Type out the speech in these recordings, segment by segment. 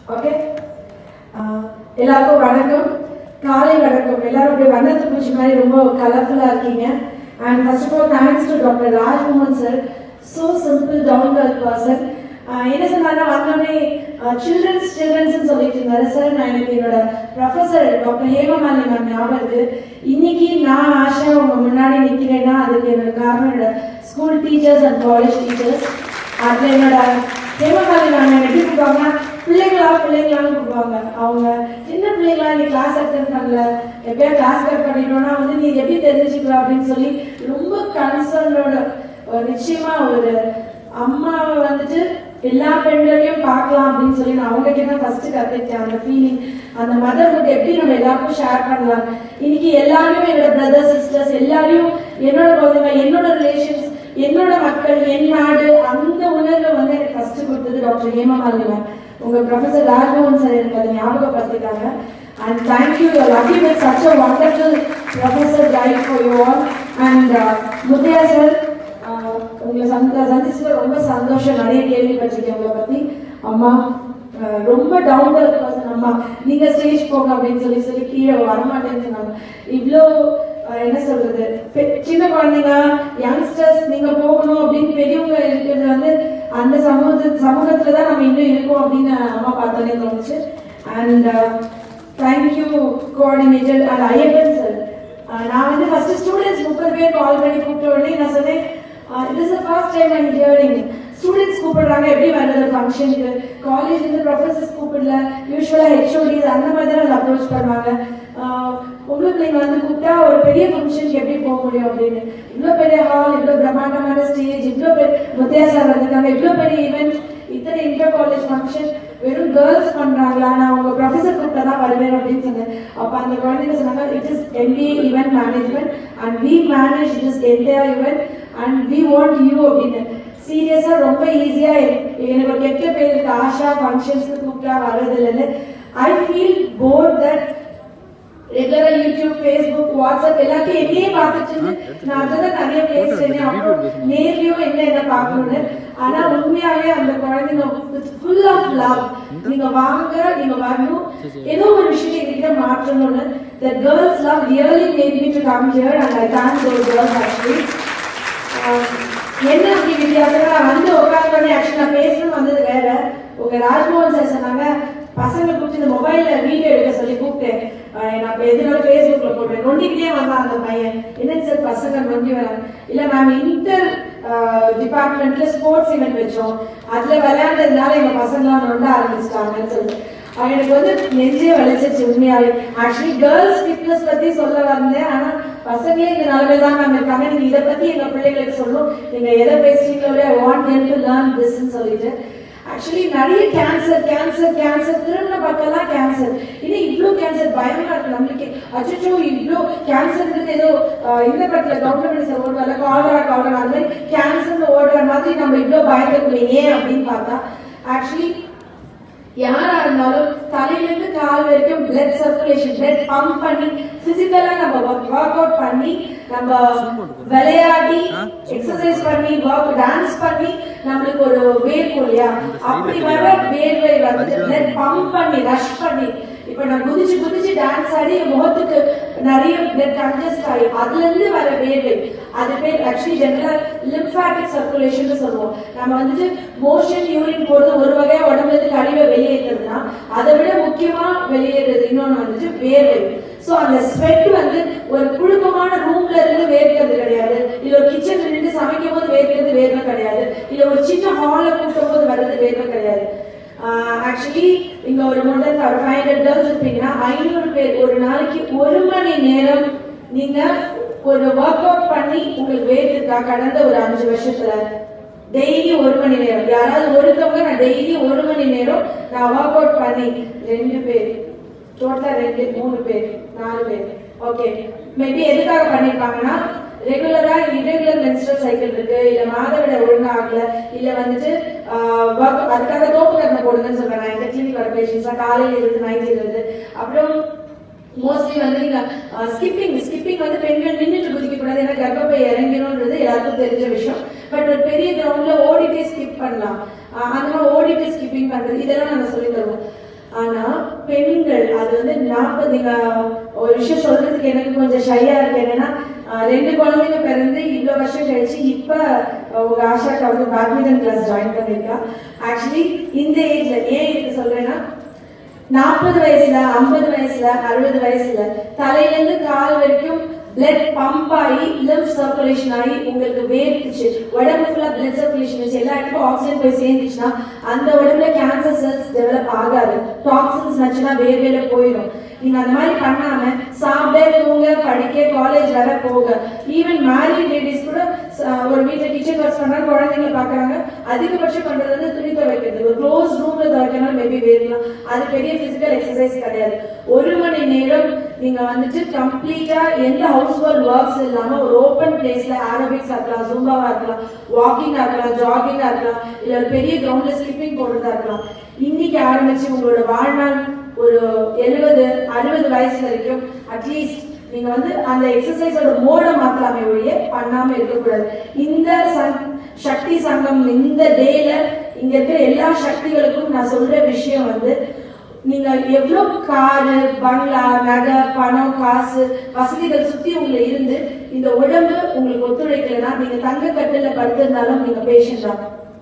Okay எல்லாருக்கும் வணக்கம் காலை வணக்கம் எல்லாரும் அப்படியே வண்ணத்து பூச்சி மாதிரி ரொம்ப கலர்ஃபுல்லாக இருக்கீங்க and first of all thanks to doctor Rajmohan sir so simple down to person என்ன சொன்னாங்க வந்தோடனே சில்ட்ரன்ஸ் சில்ட்ரன்ஸ் சொல்லிட்டு இருந்தாரு சார் நான் எனக்கு என்னோட ப்ரொஃபஸர் டாக்டர் ஹேமமாலி மேம் ஞாபகம் இருக்கு இன்னைக்கு நான் ஆஷா உங்க முன்னாடி நிற்கிறேன்னா அதுக்கு என்னோட காரணம் என்னோட school teachers and college teachers அதில் என்னோட ஹேமமாலி மேம் என்ன எப்படி கூப்பிடுவாங்கன்னா பிள்ளைங்களா பிள்ளைங்களான்னு கூப்பிடுவாங்க அவங்க சின்ன பிள்ளைங்களா நீ கிளாஸ் அட்டன் பண்ணல எப்படியா கிளாஸ் கட் பண்ணிட்டோம்னா வந்து நீ எப்படி தெரிஞ்சுக்குவ அப்படின்னு சொல்லி ரொம்ப கன்சர்னோட நிச்சயமா ஒரு அம்மாவை வந்துட்டு எல்லா பெண்களையும் பார்க்கலாம் அப்படின்னு சொல்லி நான் அவங்க கிட்ட ஃபர்ஸ்ட் கத்துக்கிட்டேன் அந்த ஃபீலிங் அந்த மதர்ஹுட் எப்படி நம்ம எல்லாருக்கும் ஷேர் பண்ணலாம் இன்னைக்கு எல்லாரையும் என்னோட பிரதர் சிஸ்டர்ஸ் எல்லாரையும் என்னோட குழந்தைங்க என்னோட ரிலேஷன்ஸ் என்னோட மக்கள் என் நாடு அந்த உணர்வை வந்து எனக்கு ஃபர்ஸ்ட் கொடுத்தது டாக்டர் ஹேமமாலினி மேம் உங்க ப்ரொஃபசர் ராஜ்மோகன் சார் எனக்கு அதை ஞாபகப்படுத்திட்டாங்க and thank you you lucky with such a wonderful professor guide for you all and Muthiah sir உங்களை சந்த சந்திச்சதுல ரொம்ப சந்தோஷம் நிறைய கேள்விப்பட்டிருக்கேன் உங்களை பத்தி அம்மா அஹ், ரொம்ப டவுன் டு பர்சன் அம்மா நீங்க ஸ்டேஜ் போங்க அப்படின்னு சொல்லி சொல்லி கீழே வரமாட்டேன்னு சொன்னாங்க இவ்வளோ அஹ், என்ன சொல்றது பெ- சின்ன குழந்தைங்க யங்ஸ்டர்ஸ் நீங்க போகணும் அப்படின்னு பெரியவங்க இருக்கிறது வந்து அந்த சமூக சமூகத்துல தான் நம்ம இன்னும் இருக்கோம் அப்படின்னு அம்மா பார்த்தோன்னே தோணுச்சு and thank you coordinator and Ayyappan sir நான் வந்து ஃபர்ஸ்ட் ஸ்டூடெண்ட்ஸ் முப்பது பேர் கால் பண்ணி கூப்பிட்ட உடனே நான் சொன்னேன் it is first time I'm hearing students கூப்பிடுறாங்க எப்படி வர்றது ஃபங்க்ஷனுக்கு காலேஜ் இருந்து ப்ரொஃபசர்ஸ் கூப்பிடல யூஸ்வலாக ஹெச்ஓடிஸ் அந்த மாதிரி தான் அப்ரோச் பண்ணுவாங்க ஆஹ் உங்களுக்கு நீங்கள் வந்து கூப்பிட்டா ஒரு பெரிய ஃபங்க்ஷனுக்கு எப்படி போக முடியும் அப்படின்னு இவ்வளோ பெரிய ஹால் இவ்வளோ பிரம்மாண்டமான ஸ்டேஜ் இவ்வளோ பெரிய முத்தையா சார் வந்திருக்காங்க இவ்வளோ பெரிய ஈவெண்ட் இத்தனை இன்டர் காலேஜ் ஃபங்க்ஷன் வெறும் கேர்ள்ஸ் பண்றாங்களா நான் உங்க ப்ரொஃபசர் கூப்பிட்டா தான் வருவேன் அப்படின்னு சொன்னேன் அப்ப அந்த குழந்தைங்க சொன்னாங்க it is MBA event management and we manage this entire event and we want you அப்படின்னு சீரியஸா ரொம்ப ஈஸியா எனக்கு ஒரு கெட்ட பேர் இருக்கு ஆஷா ஃபங்க்ஷன்ஸ்க்கு கூப்பிட்டா வர்றதில்லைன்னு ஐ ஃபீல் போர் தட் ரெகுலரா யூடியூப் ஃபேஸ்புக் வாட்ஸ்அப் எல்லாத்தையும் என்னையே பார்த்துட்டு இருந்து நான் அதை நிறைய பேசுறேன் அப்புறம் நேர்லயும் என்ன என்ன பார்க்கணும்னு ஆனா உண்மையாவே அந்த குழந்தைங்க ஃபுல் ஆஃப் லவ் நீங்க வாங்க நீங்க வரணும் ஏதோ ஒரு விஷயத்தை எங்ககிட்ட மாற்றணும்னு the girls love really made me to come here and I thank those girls actually ஆஹ் என்ன அப்படி வித்தியாசம் நான் வந்து உட்காந்து ஆக்சுவலி நான் பேசணும் வந்தது வேற உங்க ராஜ்மோகன் சார் சொன்னாங்க பசங்களை கூப்பிட்டு இந்த மொபைல்ல வீடியோ எடுக்க சொல்லி கூப்பிட்டேன் ஆஹ் நான் இப்போ எதுனால ஃபேஸ்புக்ல போட்டேன் நொண்டிக்கிட்டே வந்தான் அந்த பையன் என்னங்க சார் பசங்க நொண்டி வராங்க இல்ல மேம் இன்டர் டிபார்ட்மெண்ட்ல ஸ்போர்ட்ஸ் ஈவெண்ட் வச்சோம் அதுல விளையாண்டதுனால எங்க பசங்களாம் நொண்ட ஆரம்பிச்சிட்டாங்கன்னு சொல்லிட்டு ஆஹ் எனக்கு வந்து நெஞ்சே வலிச்சிச்சு உண்மையாவே ஆக்சுவலி கேர்ள்ஸ் ஃபிட்னஸ் பத்தி சொல்ல வந்தேன் ஆனா பசங்களே இந்த நிலைமை தான் மேம் இருக்காங்க நீங்க இதை பத்தி எங்க பிள்ளைங்களுக்கு சொல்லணும் நீங்க எதை பேசுறீங்களோ I want them to learn திஸ்ன்னு சொல்லிட்டு ஆக்சுவலி நிறைய கேன்சர் கேன்சர் கேன்சர் திருமண பக்கம்லாம் கேன்சர் இன்னும் இவ்ளோ கேன்சர் பயமா இருக்கு நம்மளுக்கு அச்சோ இவ்ளோ கேன்சர்ன்றது ஏதோ ஆஹ், இந்த பக்கத்துல கவர்மெண்ட் சார் ஓடுவாங்க காலரா காலரா அந்த மாதிரி கேன்சர்னு ஓடுற மாதிரி நம்ம இவ்ளோ பயந்துக்குள்ள ஏன் அப்படின்னு பார்த்தா ஆக்சுவலி யாரா இருந்தாலும் தலையிலிருந்து கால் வரைக்கும் பிளட் சர்க்குலேஷன் பிளட் பம்ப் பண்ணி பிசிக்கலா நம்ம ஒர்க் அவுட் பண்ணி நம்ம விளையாடி எக்ஸசைஸ் பண்ணி ஒர்க் டான்ஸ் பண்ணி நம்மளுக்கு ஒரு வேர்க்கும் இல்லையா அப்படி வர வேர்வை வந்து பிளட் பம்ப் பண்ணி ரஷ் பண்ணி இப்ப நான் குதிச்சு குதிச்சு டான்ஸ் ஆடி என் முகத்துக்கு நிறைய பிளட் கன்ஜஸ்ட் ஆகி அதுல இருந்து வர வேர்வை அது பேர் ஆக்சுவலி ஜெனரலா லிம்ஃபாட்டிக் சர்க்குலேஷன் சொல்லுவோம் நம்ம வந்துட்டு மோஷன் யூரின் போறது ஒரு வகையா உடம்புல இருந்து கழிவை வெளியேற்றுறதுனா அதை விட முக்கியமா வெளியேறது இன்னொன்னு வந்துட்டு வேர்வை சோ அந்த ஸ்வெட் வந்து ஒரு புழுக்கமான ரூம்ல இருந்து வேர்க்கிறது கிடையாது இல்ல ஒரு கிச்சன்ல நின்று சமைக்கும் போது வேர்க்கிறது வேர்வை கிடையாது இல்ல ஒரு சின்ன ஹால்ல கூட்டும் போது வர்றது வேர்வை கிடையாது ஆக்சுவலி இங்க ஒரு முதல் ஒரு ஃபைவ் ஹண்ட்ரட் கேர்ள்ஸ் இருப்பீங்கன்னா ஐநூறு பேர் ஒரு நாளைக்கு ஒரு மணி நேரம் நீங்க ஒரு ஒர்க் அவுட் பண்ணி உங்களுக்கு வேர்த்திருக்கா கடந்த ஒரு அஞ்சு வருஷத்துல டெய்லி ஒரு மணி நேரம் யாராவது ஒருத்தவங்க நான் டெய்லி ஒரு மணி நேரம் நான் ஒர்க் அவுட் பண்ணி ரெண்டு பேர் டோட்டலா ரெண்டு மூணு பேர் நாலு பேர் ஓகே மேபி எதுக்காக பண்ணிருப்பாங்கன்னா ரெகுலரா irregular menstrual சைக்கிள் இருக்கு இல்ல மாதவிட ஒழுங்கா ஆகல இல்ல வந்துட்டு ஆஹ் work- அதுக்காக தோப்பு கட்டணம் போடுங்கன்னு சொல்றாங்க இந்த கிளினிக் வர பேஷன்ஸா காலையில இருந்து நைட்ல இருந்து அப்புறம் மோஸ்ட்லி வந்து நீங்க ஸ்கிப்பிங் ஸ்கிப்பிங் வந்து பெண்கள் நின்றுட்டு குதிக்க கூடாது ஏன்னா கர்ப்பப்பை இறங்கணும்ன்றது எல்லாருக்கும் தெரிஞ்ச விஷயம் பட் ஒரு பெரிய கிரவுண்ட்ல ஓடிட்டே ஸ்கிப் பண்ணலாம் ஆஹ் அந்த மாதிரி ஓடிட்டே ஸ்கிப்பிங் பண்றது இதெல்லாம் நாங்க சொல்லி தருவோம் அது வந்து நாற்பது நீங்க ஒரு விஷயம் சொல்றதுக்கு எனக்கு கொஞ்சம் ஷையா இருக்கு என்னன்னா ஆஹ் ரெண்டு குழந்தைங்க பிறந்து இவ்வளோ வருஷம் கழிச்சு இப்ப ஆஹ் உங்க ஆஷாக்கு வந்து பேட்மிண்டன் கிளாஸ் ஜாயின் பண்ணிருக்கா ஆக்சுவலி இந்த ஏஜ்ல ஏன் இதுக்கு சொல்றேன்னா நாற்பது வயசுல ஐம்பது வயசுல அறுபது வயசுல தலையில இருந்து கால் வரைக்கும் பிளட் பம்ப் ஆகி லிம்ப் சர்க்குலேஷன் ஆகி உங்களுக்கு வேர்த்துச்சு உடம்பு ஃபுல்லா பிளட் சர்க்குலேஷன் வச்சு எல்லா இடத்துக்கும் ஆக்சிஜன் போய் சேர்ந்துச்சுன்னா அந்த உடம்புல கேன்சர் செல்ஸ் டெவலப் ஆகாது டாக்ஸின்ஸ் நச்சுன்னா வேர்வையில போயிடும் நீங்க அந்த மாதிரி பண்ணாம சாப்பிட தூங்க படிக்க காலேஜ் வர போக ஈவன் மேரிட் லேடிஸ் கூட ச- ஒரு வீட்டுல கிச்சன் ஒர்க்ஸ் பண்றாங்க குழந்தைங்களை பாக்குறாங்க அதிகபட்சம் பண்றது வந்து துணி துவைக்கிறது ஒரு க்ளோஸ் ரூம்ல துவைக்கணும் மேபி வேறலாம் அது பெரிய பிசிக்கல் எக்ஸசைஸ் கிடையாது ஒரு மணி நேரம் நீங்க வந்துட்டு கம்ப்ளீட்டா எந்த ஹவுஸ் ஹோல்ட் ஒர்க்ஸ் இல்லாம ஒரு ஓப்பன் பிளேஸ்ல ஆரோபிக்ஸ் ஆக்கலாம் ஜூம்பாவா இருக்கலாம் வாக்கிங் ஆக்கலாம் ஜாகிங் ஆக்கலாம் இல்ல ஒரு பெரிய கிரவுண்ட்ல ஸ்கிப்பிங் போடுறதா இருக்கலாம் இன்னைக்கு ஆரம்பிச்சு உங்களோட வாழ்நாள் ஒரு எழுபது அறுபது வயசு வரைக்கும் அட்லீஸ்ட் நீங்க வந்து அந்த எக்ஸசைஸோட மோட மாத்தலாமே ஒழிய பண்ணாம இருக்கக்கூடாது இந்த சங்- சக்தி சங்கம் இந்த டேல இங்க இருக்கிற எல்லா சக்திகளுக்கும் நான் சொல்ற விஷயம் வந்து நீங்க எவ்வளவு காரு பங்களா நகை பணம் காசு வசதிகள் சுத்தி உங்களை இருந்து இந்த உடம்பு உங்களுக்கு ஒத்துழைக்கலைன்னா நீங்க தங்க கட்டில படுத்திருந்தாலும் நீங்க பேஷண்ட் தான்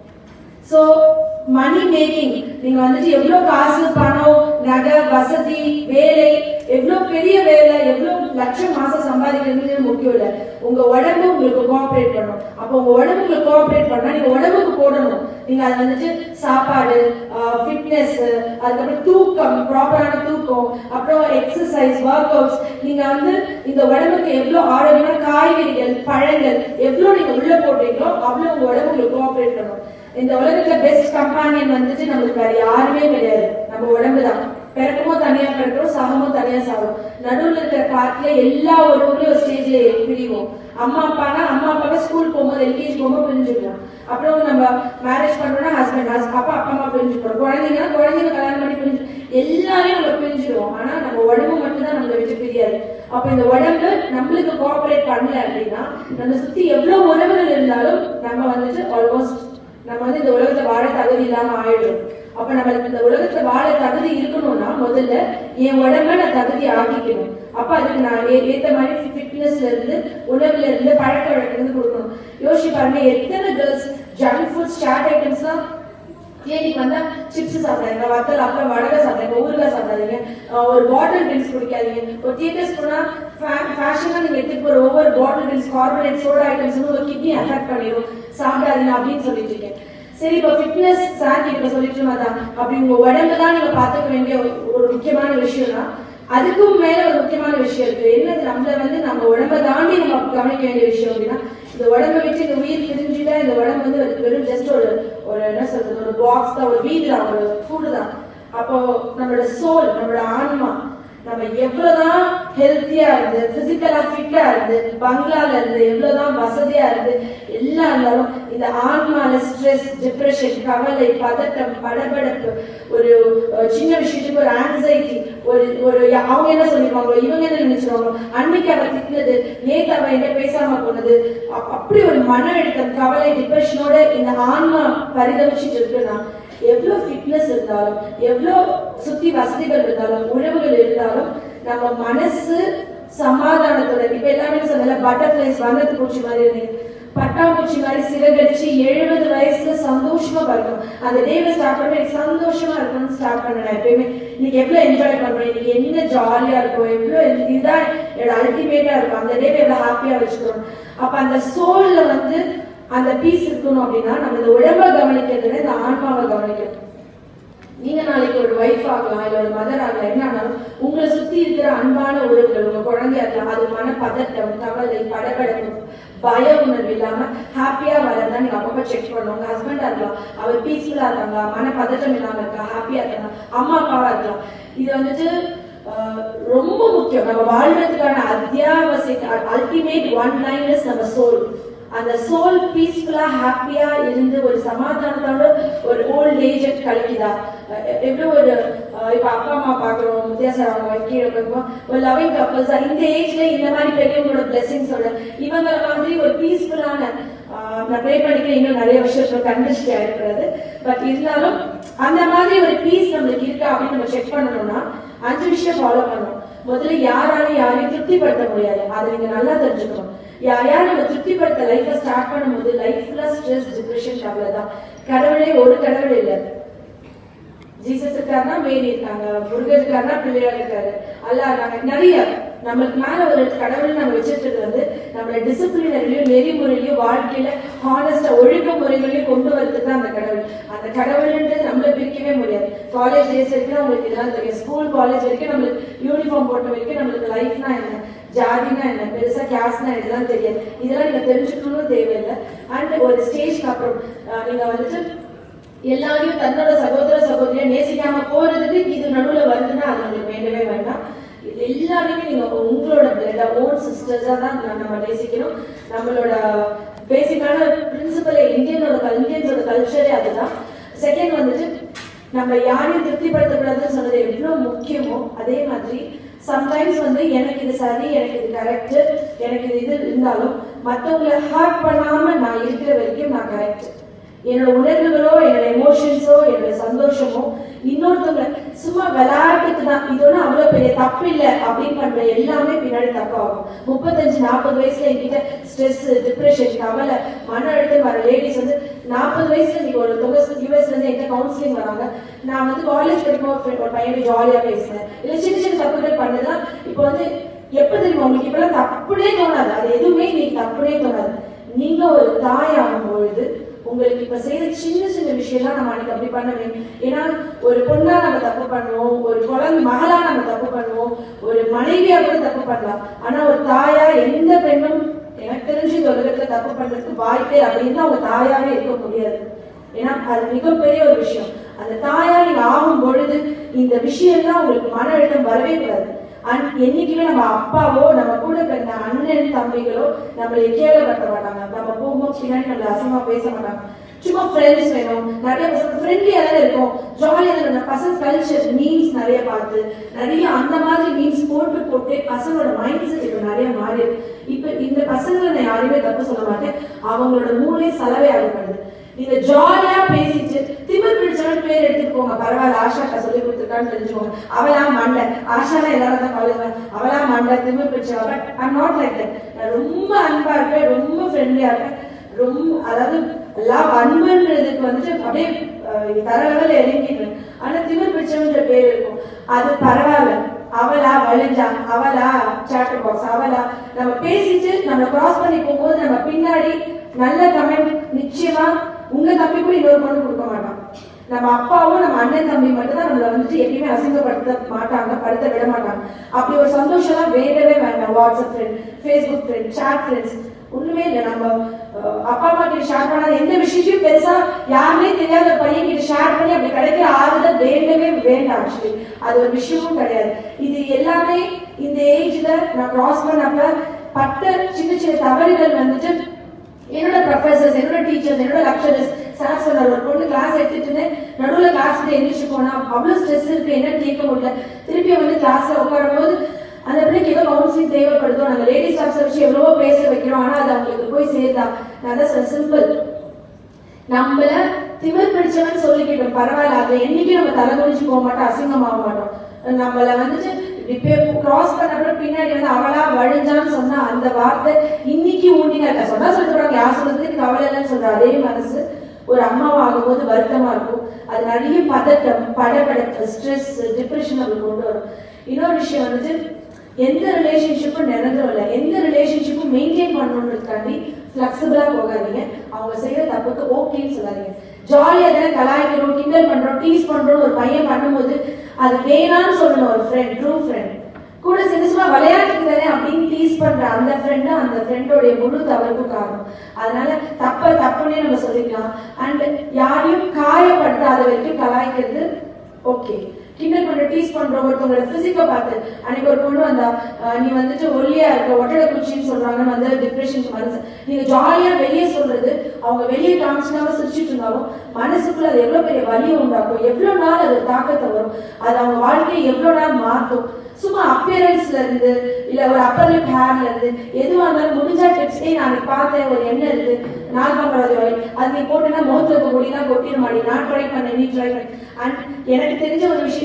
சோ மணி மேக்கிங் நீங்க வந்துட்டு எவ்வளவு காசு பணம் நகை வசதி வேலை எவ்வளவு பெரிய வேலை எவ்வளவு லட்சம் மாசம் சம்பாதிக்கிறது முக்கியம் இல்ல உங்க உடம்பு உங்களுக்கு கோஆபரேட் பண்ணும் அப்போ உங்க உடம்பு உங்களுக்கு கோஆபரேட் பண்ணா நீங்க உடம்புக்கு போடணும் நீங்க அது வந்துட்டு சாப்பாடு ஃபிட்னஸ் அதுக்கப்புறம் தூக்கம் ப்ராப்பரான தூக்கம் அப்புறம் எக்ஸசைஸ் ஒர்க் அவுட்ஸ் நீங்க வந்து இந்த உடம்புக்கு எவ்வளவு ஆரோக்கியமான காய்கறிகள் பழங்கள் எவ்வளவு நீங்க உள்ள போடுறீங்களோ அவ்வளவு உங்க உடம்பு உங்களுக்கு கோஆபரேட் பண்ணும் இந்த உலகத்துல பெஸ்ட் கம்பானியன் வந்துட்டு நம்மளுக்கு வேற யாருமே கிடையாது நம்ம உடம்பு தான் பிறக்கமோ தனியா பிறக்கிறோம் சாகமோ தனியா சாகும் நடுவுல இருக்கிற பார்ட்ல எல்லா உறவுகளையும் ஒரு ஸ்டேஜ்ல பிரிவோம் அம்மா அப்பானா அம்மா அப்பாவை ஸ்கூல் போகும்போது எல்கேஜி போகும்போது பிரிஞ்சுக்கலாம் அப்புறம் நம்ம மேரேஜ் பண்றோம்னா ஹஸ்பண்ட் அப்பா அப்பா அம்மா பிரிஞ்சு போறோம் குழந்தைங்கன்னா குழந்தைங்க கல்யாணம் பண்ணி பிரிஞ்சு எல்லாரையும் நம்ம பிரிஞ்சிடுவோம் ஆனா நம்ம உடம்பு மட்டும் தான் நம்மளை விட்டு பிரியாது அப்ப இந்த உடம்பு நம்மளுக்கு கோஆபரேட் பண்ணல அப்படின்னா நம்ம சுத்தி எவ்வளவு உறவுகள் இருந்தாலும் நம்ம வந்துட்டு ஆல்மோஸ்ட் நம்ம வந்து இந்த உலகத்துல வாழ தகுதி இல்லாம ஆயிடும் அப்ப நம்மளுக்கு இந்த உலகத்துல வாழ தகுதி இருக்கணும்னா முதல்ல என் உடம்ப நான் தகுதி ஆக்கிக்கணும் அப்ப அதுக்கு நான் ஏ- ஏத்த மாதிரி ஃபிட்னஸ்ல இருந்து உணவுல இருந்து பழக்க வழக்கத்துல இருந்து கொடுக்கணும் யோசிச்சு பாருங்க எத்தனை கேர்ள்ஸ் ஜங்க் ஃபுட் ஸ்டார்ட் ஐட்டம்ஸ்லாம் கிளினிக் வந்தா சிப்ஸ் சாப்பிடாதீங்க வத்தல் அப்புறம் வடகை சாப்பிடாதீங்க ஊறுகாய் சாப்பிடாதீங்க அஹ் ஒரு பாட்டில் ட்ரிங்க்ஸ் குடிக்காதீங்க ஒரு தியேட்டர்ஸ் போனா ஃபேஷனா நீங்க எடுத்துட்டு போற ஒவ்வொரு bottle drinks corporate soda items உங்க கிட்னி அஃபெக்ட் பண்ணிடும் சாப்பிடாதீங்க அப்படின்னு சொல்லிட்டு இருக்கேன் சரி இப்போ ஃபிட்னஸ் சார் இப்ப சொல்லிட்டு தான் அப்படி உங்க உடம்பு தான் நீங்க பாத்துக்க வேண்டிய ஒரு- ஒரு முக்கியமான விஷயம்னா அதுக்கும் மேல ஒரு முக்கியமான விஷயம் இருக்கு என்னது நம்மள வந்து நம்ம உடம்ப தாண்டி நம்ம கவனிக்க வேண்டிய விஷயம் அப்படின்னா இந்த உடம்பை விட்டு இந்த உயிர் பிரிஞ்சுட்டா இந்த உடம்பு வந்து ஒரு வெறும் ஜஸ்ட் ஒரு ஒரு என்ன சொல்றது ஒரு பாக்ஸ் தான் ஒரு வீடு தான் ஒரு ஃபுட் தான் அப்போ நம்மளோட சோல் நம்மளோட ஆன்மா நம்ம எவ்வளவுதான் ஹெல்த்தியா இருந்து பிசிக்கலா ஃபிட்டா இருந்து பங்களால இருந்து எவ்வளவுதான் வசதியா இருந்து எல்லாம் இருந்தாலும் இந்த ஆன்மால ஸ்ட்ரெஸ் டிப்ரெஷன் கவலை பதட்டம் படபடப்பு ஒரு அஹ், சின்ன விஷயத்துக்கு ஒரு ஆன்சைட்டி ஒரு ஒரு அவங்க என்ன சொல்லிடுவாங்களோ இவங்க என்ன நினைச்சிருவாங்களோ அன்னைக்கு அவ திட்டினது நேத்து அவ என்ன பேசாம போனது அப்- அப்படி ஒரு மன அழுத்தம் கவலை டிப்ரெஷனோட இந்த ஆன்மா பரிதவிச்சுட்டு இருக்குன்னா எவ்வளவு ஃபிட்னஸ் இருந்தாலும் எவ்வளவு சுத்தி வசதிகள் இருந்தாலும் உறவுகள் இருந்தாலும் நம்ம மனசு சமாதானத்தோட இப்ப எல்லாமே சொன்னல பட்டர்ஃபிளைஸ் வண்ணத்து பூச்சி மாதிரி இருந்தீங்க பட்டாம்பூச்சி மாதிரி சிறகடிச்சு எழுபது வயசுல சந்தோஷமா பறக்கும் அந்த டேவை ஸ்டார்ட் பண்ண எனக்கு சந்தோஷமா இருக்கணும்னு ஸ்டார்ட் பண்ணேன் நான் எப்பயுமே இன்னைக்கு எவ்வளவு என்ஜாய் பண்றேன் இன்னைக்கு என்ன ஜாலியா இருக்கும் எவ்வளவு இதுதான் என்னோட அல்டிமேட்டா இருக்கும் அந்த டேவை எவ்வளவு ஹாப்பியா வச்சுக்கணும் அப்ப அந்த சோல்ல வந்து அந்த பீஸ் இருக்கணும் அப்படின்னா நம்ம இந்த உடம்ப கவனிக்கிறத விட இந்த ஆன்மாவை கவனிக்கணும் நீங்க நாளைக்கு ஒரு ஒய்ஃப் ஆகலாம் இல்ல ஒரு மதர் ஆகலாம் என்ன ஆனாலும் உங்களை சுத்தி இருக்கிற அன்பான உறவுகள் உங்க குழந்தையா இருக்கலாம் அது மன பதட்டம் கவலை படபடப்பு பய உணர்வு இல்லாம ஹாப்பியா வரதா நீங்க அப்பப்ப செக் பண்ணணும் உங்க ஹஸ்பண்டா இருக்கலாம் அவர் பீஸ்ஃபுல்லா இருக்காங்க மன பதட்டம் இல்லாம இருக்கா ஹாப்பியா இருக்காங்க அம்மா அப்பாவா இருக்கலாம் இது வந்துட்டு ஆஹ், ரொம்ப முக்கியம் நம்ம வாழ்றதுக்கான அத்தியாவசிய அல்டிமேட் ஒன் லைன் இஸ் நம்ம சோல் அந்த சோல் பீஸ்ஃபுல்லா ஹாப்பியா இருந்து ஒரு சமாதானத்தோட ஒரு ஓல்ட் ஏஜ் கழிக்குதா அஹ் எவ்வளவு ஒரு அஹ் இப்ப அப்பா அம்மா பாக்குறோம் வித்தியாசம் அவங்க கீழே பார்க்கும்போது ஒரு லவ்விங் கப்பல்ஸ் இந்த ஏஜ்ல இந்த மாதிரி பெரியவங்களோட பிளெஸிங்ஸோட இவங்க மாதிரி ஒரு பீஸ்ஃபுல்லான நான் ப்ரே பண்ணிக்கிறேன் இன்னும் நிறைய விஷயத்துல கண்டிஷ்டியா இருக்கிறது பட் இருந்தாலும் அந்த மாதிரி ஒரு பீஸ் நம்மளுக்கு இருக்கா அப்படின்னு நம்ம நம்ம செக் பண்ணணும்னா அஞ்சு விஷயம் ஃபாலோ பண்ணணும் முதல்ல யாராலையும் யாரையும் திருப்திப்படுத்த முடியாது அதை நீங்க நல்லா தெரிஞ்சுக்கணும் யாரையா நம்ம திருப்திப்படுத்த லைஃப்பை ஸ்டார்ட் பண்ணும்போது லைஃப்ல ஸ்ட்ரெஸ் டிப்ரெஷன் கவலை தான் கடவுளே ஒரு கடவுள் இல்லை ஜீசஸ் இருக்காருன்னா மேரி இருக்காங்க முருகர் இருக்காருன்னா பிள்ளையார் இருக்காரு அல்லா இருக்காங்க நிறைய நம்மளுக்கு மேல ஒரு கடவுள் நம்ம வச்சிருக்கிறது வந்து நம்மள டிசிப்ளினரிலையும் நெறிமுறையிலையும் வாழ்க்கையில ஹானஸ்டா ஒழுக்க முறைகளையும் கொண்டு வரதுக்கு தான் அந்த கடவுள் அந்த கடவுள்ன்றது நம்மள பிரிக்கவே முடியாது காலேஜ் டேஸ் வரைக்கும் நம்மளுக்கு இதெல்லாம் தெரியும் ஸ்கூல் காலேஜ் வரைக்கும் நம்மளுக்கு யூனிஃபார்ம் போட்ட வரைக்கும் நம்மளுக்கு லைஃப்னா என்ன ஜாதினா என்ன பெருசா கேஸ்ட்னா இதெல்லாம் தெரியாது இதெல்லாம் நீங்க தெரிஞ்சுக்கணும்னு தேவையில்லை அண்ட் ஒரு ஸ்டேஜ்க்கு அப்புறம் அஹ், நீங்க வந்துட்டு எல்லாரையும் தன்னோட சகோதர சகோதரியா நேசிக்காம போறதுக்கு இது நடுவுல வருதுன்னா அது உங்களுக்கு வேண்டவே வேண்டாம் இது எல்லாருமே நீங்க உங்களோட பிளட் ஓன் சிஸ்டர்ஸா தான் நம்ம- நம்ம நேசிக்கணும் நம்மளோட பேசிக்கான பிரின்சிபலே இந்தியனோட இந்தியன்ஸோட கல்ச்சரே அதுதான் செகண்ட் வந்துட்டு நம்ம யாரையும் திருப்திப்படுத்தக்கூடாதுன்னு சொன்னது எவ்வளவு முக்கியமோ அதே மாதிரி சம்டைம்ஸ் வந்து எனக்கு இது சரி எனக்கு இது கரெக்ட் எனக்கு இது இது இருந்தாலும் மத்தவங்களை ஹர்ட் பண்ணாம நான் இருக்கிற வரைக்கும் நான் கரெக்ட் என்னோட உணர்வுகளோ என்னோட எமோஷன்ஸோ என்னோட சந்தோஷமோ இன்னொருத்தவங்க சும்மா விளையாட்டுக்கு தான் இது ஒன்றும் அவ்வளோ பெரிய தப்பு இல்லை அப்படின்னு பண்ற எல்லாமே பின்னாடி தப்பாகும் முப்பத்தஞ்சு நாற்பது வயசுல என்கிட்ட ஸ்ட்ரெஸ் டிப்ரெஷன் கவலை மன அழுத்தம் வர லேடிஸ் வந்து நாற்பது வயசுல நீங்க ஒரு தொகை யூஎஸ்ல இருந்து என்கிட்ட கவுன்சிலிங் வராங்க நான் வந்து காலேஜ் படிக்கும் ஒரு friend- ஒரு பையனை ஜாலியா பேசினேன் இல்லை சின்ன சின்ன தப்புகள் பண்ணதான் இப்போ வந்து எப்ப தெரியுமா உங்களுக்கு இப்பெல்லாம் தப்புனே தோணாது அது எதுவுமே நீங்க தப்புனே தோணாது நீங்க ஒரு தாய் ஆகும் பொழுது உங்களுக்கு இப்ப செய்யற சின்ன சின்ன விஷயம்லாம் நம்ம அன்னைக்கு அப்படி பண்ணவே ஏன்னா ஒரு பொண்ணா நம்ம தப்பு பண்ணுவோம் ஒரு குழந்தை மகளா நம்ம தப்பு பண்ணுவோம் ஒரு மனைவியா கூட தப்பு பண்ணலாம் ஆனா ஒரு தாயா எந்த பெண்ணும் எனக்கு தெரிஞ்சு இந்த உலகத்துல தப்பு பண்றதுக்கு வாய்ப்பே அப்படின்னு அவங்க தாயாவே இருக்க முடியாது ஏன்னா அது மிகப்பெரிய ஒரு விஷயம் அந்த தாயா நீங்க ஆகும் பொழுது இந்த விஷயம்லாம் உங்களுக்கு மன அழுத்தம் வரவே கூடாது அண்ட் என்னைக்குமே நம்ம அப்பாவோ நம்ம கூட பிறந்த அண்ணன் தம்பிகளோ நம்மளை கேவலப்படுத்த மாட்டாங்க நம்ம போகும்போது பின்னாடி நம்மள அசிங்கமா பேச மாட்டாங்க சும்மா ஃப்ரெண்ட்ஸ் வேணும் நிறைய பசங்க ஃப்ரெண்ட்லியா தானே இருக்கும் ஜாலியா தானே பசங்க கல்ச்சர் மீன்ஸ் நிறைய பார்த்து நிறைய அந்த மாதிரி மீன்ஸ் போட்டு போட்டு பசங்களோட மைண்ட் செட் இப்போ நிறைய மாறி இருக்கு இப்போ இந்த பசங்களை நான் யாரையுமே தப்பு சொல்ல மாட்டேன் அவங்களோட மூளை சலவை ஆகப்படுது நீங்க ஜாலியா பேசிட்டு திமிர் பிடிச்சவன் பேர் எடுத்துட்டு போங்க பரவாயில்ல ஆஷாக்கா சொல்லி கொடுத்துருக்கான்னு தெரிஞ்சுக்கோங்க அவளா மண்டை ஆஷானா எல்லாரும் தான் காலேஜ் அவளா மண்டை திமிர் பிடிச்சவ but I'm not like that நான் ரொம்ப அன்பா இருப்பேன் ரொம்ப ஃப்ரெண்ட்லியா இருப்பேன் ரொம்ப அதாவது லவ் அன்புன்றதுக்கு வந்துட்டு அப்படியே அஹ், தர லெவலில் இறங்கிடுவேன் ஆனா திமிர் பிடிச்சவன்ற பேர் இருக்கும் அது பரவாயில்ல அவளா வழிஞ்சா அவளா சாட்டர் பாக்ஸ் அவளா நம்ம பேசிட்டு நம்ம கிராஸ் பண்ணி போகும்போது நம்ம பின்னாடி நல்ல கமெண்ட் நிச்சயமா உங்க தம்பி கூட இன்னொரு பொண்ணு கொடுக்க மாட்டான் நம்ம அப்பாவும் நம்ம அண்ணன் தம்பி மட்டும் தான் நம்மள வந்துட்டு எப்பயுமே அசிங்கப்படுத்த மாட்டாங்க படுத்த விட மாட்டாங்க அப்படி ஒரு சந்தோஷம் வேண்டவே வேண்டாம் WhatsApp friend Facebook friend chat friends ஒண்ணுமே இல்லை நம்ம அஹ், அப்பா அம்மா கிட்ட ஷேர் பண்ணாத எந்த விஷயத்தையும் பெருசா யாருமே தெரியாத ஒரு பையன் கிட்ட ஷேர் பண்ணி அப்படி கிடைக்கிற ஆறுதல் வேண்டவே வேண்டாம் ஆக்சுவலி அது ஒரு விஷயமும் கிடையாது இது எல்லாமே இந்த ஏஜ்ல நான் கிராஸ் பண்ணப்ப பட்ட சின்ன சின்ன தவறுகள் வந்துட்டு என்னோட ப்ரொஃபசர்ஸ் என்னோட டீச்சர்ஸ் என்னோட லெக்சரர்ஸ் சார் சொன்னார் ஒரு பொண்ணு கிளாஸ் எடுத்துட்டு இருந்தேன் நடுவில் கிளாஸ்ல எந்திரிச்சு போனா அவ்வளவு ஸ்ட்ரெஸ் இருக்கு என்னன்னு கேட்க முடியல திருப்பி வந்து கிளாஸ்ல உட்காரும் போது அந்த பிள்ளைக்கு ஏதோ கவுன்சிலிங் தேவைப்படுதோ நாங்க லேடி ஸ்டாஃப்ஸை வச்சு எவ்வளவோ பேச வைக்கிறோம் ஆனா அது அவங்களுக்கு போய் சேருதா நான் தான் சிம்பிள் நம்மள திமிர் பிடிச்சவன் சொல்லிக்கிட்டோம் பரவாயில்ல அதை என்னைக்கும் நம்ம தலை குனிஞ்சு போக மாட்டோம் அசிங்கமாக மாட்டோம் நம்மள வந்துட்டு இப்படி கிராஸ் பண்ணப்ப பின்னாடி வந்து அவளா வழிஞ்சான்னு சொன்னா அந்த வார்த்தை இன்னைக்கு ஊண்டினா இல்ல சொன்னா சொல்லிட்டு யார் சொல்றதுக்கு கவலை இல்லைன்னு சொல்ற அதே மனசு ஒரு அம்மாவா ஆகும்போது வருத்தமா இருக்கும் அது நிறைய பதட்டம் படபடப்பு ஸ்ட்ரெஸ் டிப்ரெஷன் அது கொண்டு வரும் இன்னொரு விஷயம் வந்துட்டு எந்த ரிலேஷன்ஷிப்பும் நிரந்தரம் இல்லை எந்த ரிலேஷன்ஷிப்பும் மெயின்டைன் பண்ணணுன்றதுக்காண்டி ஃப்ளெக்சிபிளா போகாதீங்க அவங்க செய்யற தப்புக்கு ஓகேன்னு சொல்லாதீங்க ஜாலியா தானே கலாய்க்கிறோம் கிண்டல் பண்றோம் டீஸ் பண்றோம் ஒரு பையன் பண்ணும்போது அது வேணாம்னு சொல்லணும் ஒரு ஃப்ரெண்ட் ட்ரூ ஃப்ரெண்ட் கூட சின்ன சும்மா விளையாட்டுக்கு தானே அப்படின்னு டீஸ் பண்ற அந்த ஃப்ரெண்டு அந்த ஃப்ரெண்டோடைய முழு தவறுக்கும் காரணம் அதனால தப்ப தப்புன்னே நம்ம சொல்லிக்கலாம் அண்ட் யாரையும் காயப்படுத்தாத வரைக்கும் கலாய்க்கிறது ஓகே கிண்டல் பண்ற டீஸ் பண்ற ஒருத்தவங்களோட பிசிக்க பார்த்து அன்னைக்கு ஒரு பொண்ணு வந்தா அஹ் நீ வந்துட்டு ஒல்லியா இருக்க ஒட்டடை குச்சின்னு சொல்றாங்கன்னு வந்து டிப்ரெஷனுக்கு மனசு நீங்க ஜாலியா வெளியே சொல்றது அவங்க வெளியே காமிச்சினாம சிரிச்சிட்டு இருந்தாலும் மனசுக்குள்ள அது எவ்வளவு பெரிய வலி உண்டாக்கும் எவ்வளவு நாள் அது தாக்கத்தை வரும் அது அவங்க வாழ்க்கையை எவ்வளவு நாள் மாற்றும் சும்மா அப்பியரன்ஸ்ல இருந்து இல்ல ஒரு அப்பர் லிப் ஹேர்ல இருந்து எதுவா இருந்தாலும் முடிஞ்சா டிப்ஸ் ஏய் நான் அன்னைக்கு பார்த்தேன் ஒரு எண்ணெய் இருக்கு நாகம்பராதி ஆயில் அது நீ போட்டுனா முகத்துல இருக்க முடியலாம் கொட்டிட மாடி நான் ட்ரை பண்ணேன் நீ ட்ரை பண்ண அண்ட் எனக்கு தெரிஞ்ச ஒரு விஷயத்தை இன்னொருத்தவங்க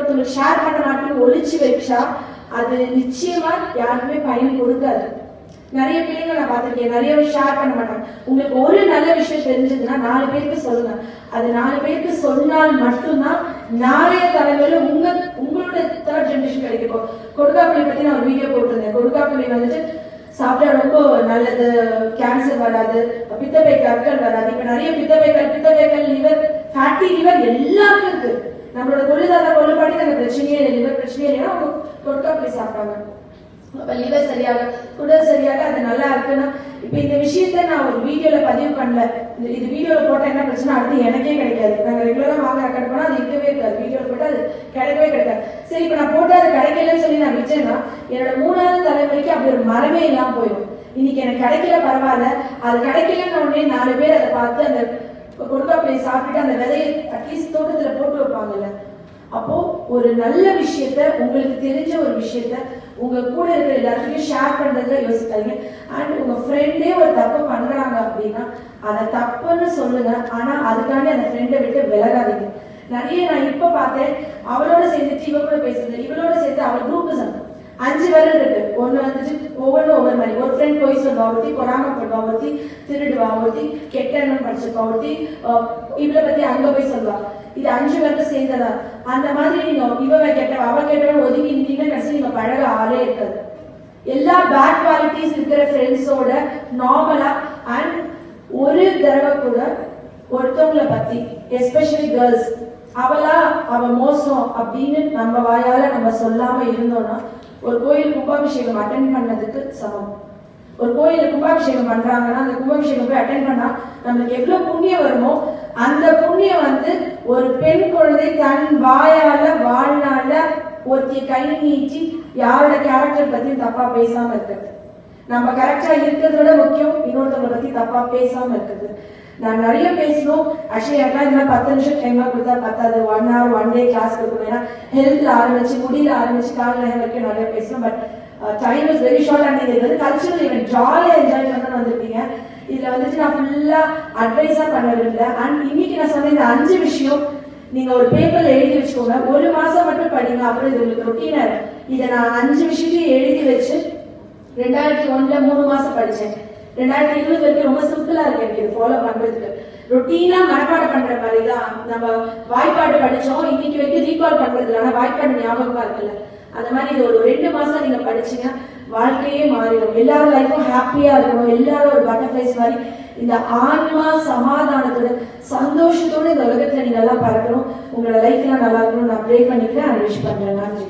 இன்னொருத்தவங்களுக்கு ஷேர் பண்ண மாட்டேன்னு ஒளிச்சு வச்சா அது நிச்சயமா யாருக்குமே பயன் கொடுக்காது நிறைய பிள்ளைங்க நான் பார்த்திருக்கேன் நிறைய ஷேர் பண்ண மாட்டாங்க உங்களுக்கு ஒரு நல்ல விஷயம் தெரிஞ்சதுன்னா நாலு பேருக்கு சொல்லுங்க அது நாலு பேருக்கு சொன்னால் மட்டும்தான் நாளைய தலைமுறையில உங்க உங்களோட தேர்ட் ஜெனரேஷன் கிடைக்கும் கொடுக்காப்புளி பத்தி நான் ஒரு வீடியோ போட்டிருந்தேன் கொடுக்காப்புளி வந்துட்டு சாப்பிட்டா ரொம்ப நல்லது கேன்சர் வராது பித்தப்பை கற்கள் வராது இப்ப நிறைய பித்தப்பை கல் பித்தப்பை கல் லிவர் ஃபேட்டி லிவர் எல்லாருக்கும் இருக்கு நம்மளோட கொள்ளுதார கொள்ளுபாடி அந்த பிரச்சனையே இல்லை லிவர் பிரச்சனையே இல்லைன்னா அவங்க கொடுக்காப்புளி சாப்பிட்டாங்க அப்ப லிவர் சரியாக குடல் சரியாக அது நல்லா இருக்குன்னா இப்ப இந்த விஷயத்த நான் ஒரு வீடியோல பதிவு பண்ணல இந்த இது வீடியோல போட்டா என்ன பிரச்சனை அடுத்து எனக்கே கிடைக்காது நாங்க ரெகுலரா வாங்க ரெக்கார்ட் பண்ணா அது இருக்கவே இருக்காது வீடியோல போட்டா அது கிடைக்கவே கிடைக்காது சரி இப்ப நான் போட்டா அது கிடைக்கலன்னு சொல்லி நான் விட்டேன்னா என்னோட மூணாவது தலைமுறைக்கு அப்படி ஒரு மரமே இல்லாம போயிடும் இன்னைக்கு எனக்கு கிடைக்கல பரவாயில்ல அது கிடைக்கலன்னு உடனே நாலு பேர் அதை பார்த்து அந்த கொடுக்காப்பிலை சாப்பிட்டுட்டு அந்த விதையை அட்லீஸ்ட் தோட்டத்துல போட்டு வைப்பாங்கல்ல அப்போ ஒரு நல்ல விஷயத்த உங்களுக்கு தெரிஞ்ச ஒரு விஷயத்த உங்க கூட இருக்கிற எல்லாத்துக்கும் ஷேர் பண்றதுல யோசிக்காதீங்க அண்ட் உங்க ஃப்ரெண்டே ஒரு தப்பு பண்றாங்க அப்படின்னா அதை தப்புன்னு சொல்லுங்க ஆனா அதுக்காண்டி அந்த ஃப்ரெண்டை விட்டு விலகாதீங்க நிறைய நான் இப்ப பார்த்தேன் அவளோட சேர்ந்துட்டு இவ கூட பேசுறது இவளோட சேர்த்து அவள் குரூப் அஞ்சு பேரும் இருக்கு ஒண்ணு வந்துட்டு ஒவ்வொன்றும் ஒவ்வொரு மாதிரி ஒரு ஃப்ரெண்ட் போய் சொல்லுவா ஒருத்தி பொறாமப்படுவா ஒருத்தி திருடுவா ஒருத்தி கெட்ட எண்ணம் படிச்சிருப்பா ஒருத்தி அஹ், இவளை பத்தி அங்க போய் சொல்லுவா இது அஞ்சு பேருக்கு சேர்ந்ததா அந்த மாதிரி நீங்க இவ கெட்டவ அவ கெட்டவன் ஒதுங்கி நின்றீங்கன்னா கடைசி நீங்க பழக ஆளே இருக்காது எல்லா பேட் குவாலிட்டிஸ் இருக்கிற ஃப்ரெண்ட்ஸோட நார்மலா அண்ட் ஒரு தடவை கூட ஒருத்தவங்கள பத்தி எஸ்பெஷலி கேர்ள்ஸ் அவளா அவ மோசம் அப்படின்னு நம்ம வாயால நம்ம சொல்லாம இருந்தோம்னா ஒரு கோயில் கும்பாபிஷேகம் அட்டன் பண்ணதுக்கு சமம் ஒரு கோயில்ல கும்பாபிஷேகம் பண்றாங்கன்னா அந்த கும்பாபிஷேகம் போய் அட்டன் பண்ணா நம்மளுக்கு எவ்வளவு புண்ணியம் வருமோ அந்த புண்ணியம் வந்து ஒரு பெண் குழந்தை தன் வாயால வாழ்நாள்ல ஒருத்திய கை நீட்டி யாரோட கேரக்டர் பத்தியும் தப்பா பேசாம இருக்கிறது நம்ம கரெக்டா இருக்கிறதோட முக்கியம் இன்னொருத்தவங்களை பத்தி தப்பா பேசாம இருக்குது நான் நிறைய பேசணும் ஆக்சுவலி எனக்குலாம் இந்த மாதிரி பத்து நிமிஷம் டைமா கொடுத்தா பத்தாது one hour one day class கொடுக்கணும் ஏன்னா ஹெல்த்ல ஆரம்பிச்சு முடியல ஆரம்பிச்சு காலையில வரைக்கும் நிறைய பேசணும் but time is very short and இது வந்து கல்ச்சுரல் ஈவெண்ட் ஜாலியா என்ஜாய் பண்ண வந்திருப்பீங்க இதுல வந்துட்டு நான் ஃபுல்லா அட்வைஸா பண்ண விரும்பல அண்ட் இன்னைக்கு நான் சொன்ன இந்த அஞ்சு விஷயம் நீங்க ஒரு பேப்பர்ல எழுதி வச்சுக்கோங்க ஒரு மாசம் மட்டும் படிங்க அப்புறம் இது உங்களுக்கு ரொட்டீனா இதை நான் அஞ்சு விஷயத்தையும் எழுதி வச்சு ரெண்டாயிரத்தி ஒண்ணுல மூணு மாசம் படிச்சேன் ரெண்டாயிரத்தி இருபது வரைக்கும் ரொம்ப சிம்பிளா இருக்கு எனக்கு இது ஃபாலோ பண்றதுக்கு ரொட்டீனா மனப்பாடம் பண்ற மாதிரி தான் நம்ம வாய்ப்பாடு படிச்சோம் இன்னைக்கு வரைக்கும் ரீகால் பண்றது இல்லை ஆனா வாய்ப்பாடு ஞாபகமா இருக்குல்ல அந்த மாதிரி இது ஒரு ரெண்டு மாசம் நீங்க படிச்சீங்க வாழ்க்கையே மாறிடும் எல்லாரும் லைஃப்பும் ஹாப்பியா இருக்கணும் எல்லாரும் ஒரு பட்டர்ஃபிளைஸ் மாதிரி இந்த ஆன்மா சமாதானத்தோட சந்தோஷத்தோட இந்த உலகத்துல நீங்க எல்லாம் பறக்கணும் உங்களோட லைஃப்லாம் நல்லா இருக்கணும் நான் ப்ரே பண்ணிக்கிறேன் அண்ட் விஷ் பண்றேன் நன்றி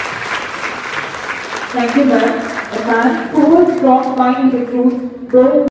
Thank you, ma'am. A man who was strong mind in the truth, though